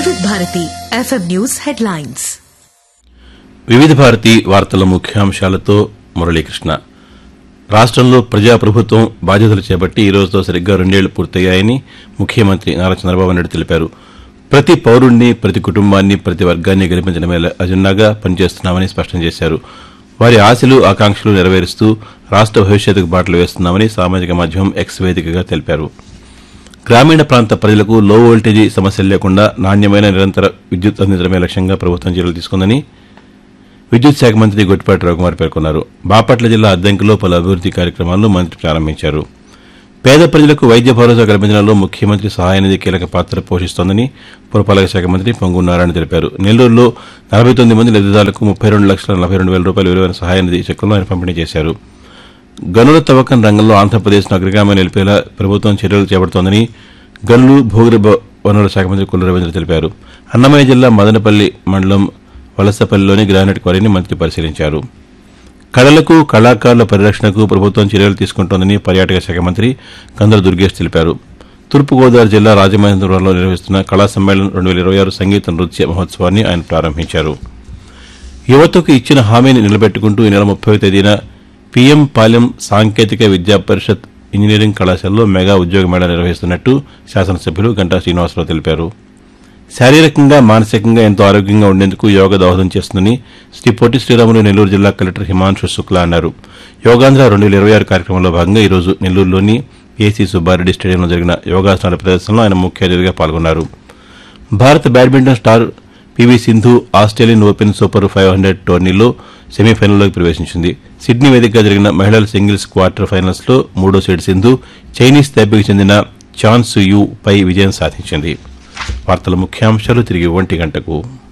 వివిధ Bharati FM news headlines వివిధ భారతి వార్తల ముఖ్యాంశాలతో మురళీకృష్ణ రాష్ట్రంలో ప్రజాప్రభుత్వం బాధ్యతలు చేపట్టి ఈ రోజుతో సరిగ్గా రెండేళ్లు పూర్తయ్యాయని ముఖ్యమంత్రి నారా చంద్రబాబు నాయుడు తెలిపారు ప్రతి పౌరుణ్ణి ప్రతి కుటుంబాన్ని ప్రతి వర్గాన్ని గెలిపించడమే అజెండాగా పనిచేస్తున్నామని స్పష్టం చేశారు వారి ఆశలు ఆకాంక్షలు నెరవేరుస్తూ రాష్ట్ర భవిష్యత్తుకు బాటలు వేస్తున్నామని సామాజిక మాధ్యమం ఎక్స్ వేదికగా తెలిపారు గ్రామీణ ప్రాంత ప్రజలకు లో వోల్టేజీ సమస్యలు లేకుండా నాణ్యమైన నిరంతర విద్యుత్ అందించడమే లక్ష్యంగా ప్రభుత్వం చర్యలు తీసుకుందని విద్యుత్ శాఖ మంత్రి గొట్టిపాటి రఘుమార్ పేర్కొన్నారు బాపట్ల జిల్లా అద్దంకిలో పలు అభివృద్ది కార్యక్రమాలను మంత్రి ప్రారంభించారు పేద ప్రజలకు వైద్య భరోసా కల్పించడంలో ముఖ్యమంత్రి సహాయ నిధి కీలక పాత్ర పోషిస్తోందని పురపాలక శాఖ మంత్రి పొంగు నారాయణ తెలిపారు నెల్లూరులో నలభై తొమ్మిది మంది లబ్దిదారులకు ముప్పై రెండు లక్షల నలభై రెండు వేల రూపాయల విలువైన సహాయ నిధి చెక్కులను ఆయన పంపిణీ చేశారు గనుల తవ్వకం రంగంలో ఆంధ్రప్రదేశ్ను అగ్రగామి నిలిపేలా ప్రభుత్వం చర్యలు చేపడుతోందని గనులు భూగర్భ వనరుల శాఖ మంత్రి కొల్లు రవీంద్ర తెలిపారు అన్నమయ్య జిల్లా మదనపల్లి మండలం వలసపల్లిలోని గ్రానైట్ క్వారీని మంత్రి పరిశీలించారు కళలకు కళాకారుల పరిరక్షణకు ప్రభుత్వం చర్యలు తీసుకుంటోందని పర్యాటక శాఖ మంత్రి కందర దుర్గేష్ తెలిపారు తూర్పుగోదావరి జిల్లా రాజమహేంద్రవరంలో నిర్వహిస్తున్న కళా సమ్మేళనం రెండు వేల ఇరవై ఆరు సంగీత నృత్య మహోత్సవాన్ని ఆయన ప్రారంభించారు యువతకు ఇచ్చిన హామీని నిలబెట్టుకుంటూ ఈ నెల ముప్పై తేదీన పీఎం పాలెం సాంకేతిక విద్యా పరిషత్ ఇంజనీరింగ్ కళాశాలలో మెగా ఉద్యోగ మేళా నిర్వహిస్తున్నట్టు శాసనసభ్యులు గంటా శ్రీనివాసరావు తెలిపారు శారీరకంగా మానసికంగా ఎంతో ఆరోగ్యంగా ఉండేందుకు యోగా దోహదం చేస్తుందని శ్రీ పొట్టి శ్రీరాములు నెల్లూరు జిల్లా కలెక్టర్ హిమాంశు శుక్లా అన్నారు యోగాంధ్ర రెండు వేల ఇరవై ఆరు కార్యక్రమంలో భాగంగా ఈరోజు నెల్లూరులోని ఏసీ సుబ్బారెడ్డి స్టేడియంలో జరిగిన యోగాసనాల ప్రదర్శనలో ఆయన ముఖ్య అతిథిగా పాల్గొన్నారు భారత badminton star PV Sindhu Australian open super five hundred టోర్నీలో సెమీఫైనల్లోకి ప్రవేశించింది సిడ్నీ వేదికగా జరిగిన మహిళల సింగిల్స్ క్వార్టర్ ఫైనల్స్ లో మూడో సీడ్ సింధు చైనీస్ తెబ్బకి చెందిన చాన్స్ యూ పై విజయం సాధించింది వార్తల ముఖ్యాంశాలు తిరిగి ఒంటి గంటకు